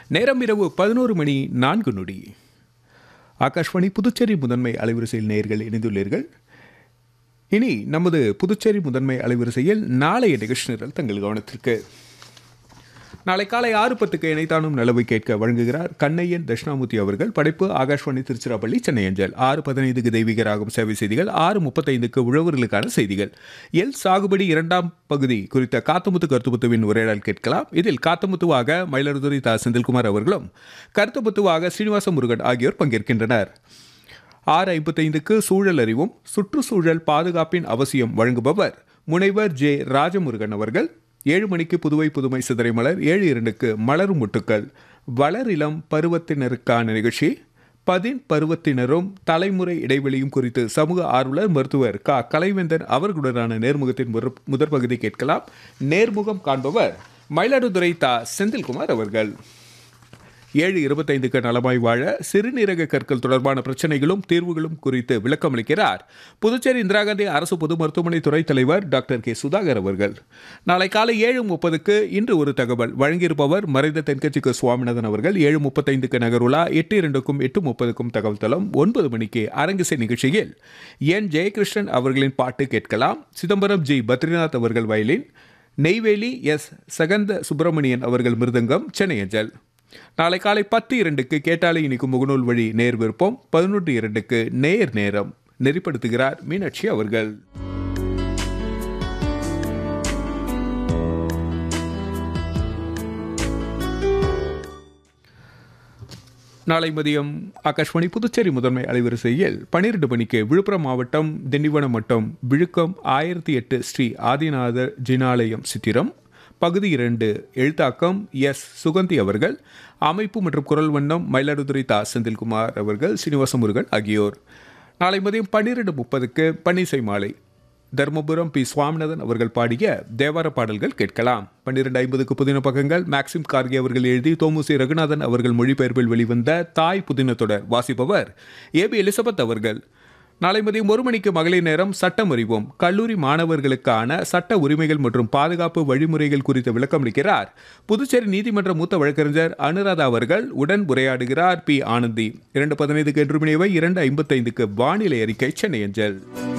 நேரம் இரவு பதினோரு மணி நான்கு நொடி ஆகாஷ்வாணி புதுச்சேரி முதன்மை அலைவரிசையில் நேர்கள் இணைந்துள்ளீர்கள் இனி நமது புதுச்சேரி முதன்மை அலைவரிசையில் நாளைய நிகழ்ச்சி நிரல் தங்கள் கவனத்திற்கு நாளை காலை ஆறு பத்துக்கு இணைத்தானும் நிலவை கேட்க வழங்குகிறார் கண்ணையன் தட்சிணாமூர்த்தி அவர்கள் படைப்பு ஆகாஷ்வாணி திருச்சிராப்பள்ளி சென்னை அஞ்சல் ஆறு பதினைந்துக்கு தெய்வீக ராகம் சேவை செய்திகள் ஆறு முப்பத்தைந்துக்கு உழவர்களுக்கான செய்திகள் எல் சாகுபடி இரண்டாம் பகுதி குறித்த காத்தமுத்து கருத்துமுத்துவின் உரையாடல் கேட்கலாம் இதில் காத்தமுத்துவாக மயிலாடுதுறை தா செந்தில்குமார் அவர்களும் கருத்துமுத்துவாக ஸ்ரீனிவாச முருகன் ஆகியோர் பங்கேற்கின்றனர் ஆறு ஐம்பத்தைந்துக்கு சூழல் அறிவும் சுற்றுச்சூழல் பாதுகாப்பின் அவசியம் வழங்குபவர் முனைவர் ஜே ராஜமுருகன் அவர்கள் ஏழு மணிக்கு புதுவை புதுமை சிதறை மலர் ஏழு இரண்டுக்கு மலரும் முட்டுக்கள் வளரிளம் பருவத்தினருக்கான நிகழ்ச்சி பதின் பருவத்தினரும் தலைமுறை இடைவெளியும் குறித்து சமூக ஆர்வலர் மருத்துவர் க கலைவேந்தன் அவர்களுடனான நேர்முகத்தின் முதற் முதற் பகுதி கேட்கலாம் நேர்முகம் காண்பவர் மயிலாடுதுறை தா செந்தில்குமார் அவர்கள் ஏழு இருபத்தைந்துக்கு நலமாய் வாழ சிறுநீரக கற்கள் தொடர்பான பிரச்சனைகளும் தீர்வுகளும் குறித்து விளக்கமளிக்கிறார் புதுச்சேரி இந்திரா காந்தி அரசு பொது மருத்துவமனை துறைத் தலைவர் டாக்டர் கே சுதாகர் அவர்கள் நாளை காலை ஏழு முப்பதுக்கு இன்று ஒரு தகவல் வழங்கியிருப்பவர் மறைந்த தென்கட்சிக்கு சுவாமிநாதன் அவர்கள் ஏழு முப்பத்தைந்துக்கு நகருலா எட்டு இரண்டுக்கும் எட்டு முப்பதுக்கும் தகவல் தளம் ஒன்பது மணிக்கு அரங்கிசை நிகழ்ச்சியில் என் ஜெயகிருஷ்ணன் அவர்களின் பாட்டு கேட்கலாம் சிதம்பரம் ஜி பத்ரிநாத் அவர்கள் வயலின் நெய்வேலி எஸ் சகந்த சுப்பிரமணியன் அவர்கள் மிருதங்கம் சென்னை அஞ்சல் நாளை காலை பத்து இரண்டுக்கு கேட்டாலே இனிக்கும் முகநூல் வழி நேர் விருப்பம் பதினொன்று இரண்டுக்கு நேர் நேரம் நெறிப்படுத்துகிறார் மீனாட்சி அவர்கள் நாளை மதியம் ஆகாஷ்வாணி புதுச்சேரி முதன்மை அலைவரிசையில் பனிரெண்டு மணிக்கு விழுப்புரம் மாவட்டம் திண்டிவனம் மட்டம் விழுக்கம் ஆயிரத்தி எட்டு ஸ்ரீ ஆதிநாதர் ஜினாலயம் சித்திரம் பகுதி இரண்டு எழுத்தாக்கம் எஸ் சுகந்தி அவர்கள் அமைப்பு மற்றும் குரல் வண்ணம் மயிலாடுதுறை தா செந்தில்குமார் அவர்கள் சீனிவாச முருகன் ஆகியோர் நாளை மதியம் பன்னிரெண்டு முப்பதுக்கு பன்னிசை மாலை தர்மபுரம் பி சுவாமிநாதன் அவர்கள் பாடிய தேவார பாடல்கள் கேட்கலாம் பன்னிரெண்டு ஐம்பதுக்கு புதின பக்கங்கள் மேக்சிம் கார்கே அவர்கள் எழுதி தோமுசி ரகுநாதன் அவர்கள் மொழிபெயர்ப்பில் வெளிவந்த தாய் புதின தொடர் வாசிப்பவர் ஏபி எலிசபெத் அவர்கள் நாளை மதியம் ஒரு மணிக்கு மகளிர் நேரம் சட்டம் அறிவோம் கல்லூரி மாணவர்களுக்கான சட்ட உரிமைகள் மற்றும் பாதுகாப்பு வழிமுறைகள் குறித்து விளக்கமளிக்கிறார் புதுச்சேரி நீதிமன்ற மூத்த வழக்கறிஞர் அனுராதா அவர்கள் உடன் உரையாடுகிறார் பி ஆனந்தி இரண்டு பதினைந்துக்கு என்று மணியவை இரண்டு ஐம்பத்தைந்துக்கு வானிலை அறிக்கை சென்னை அஞ்சல்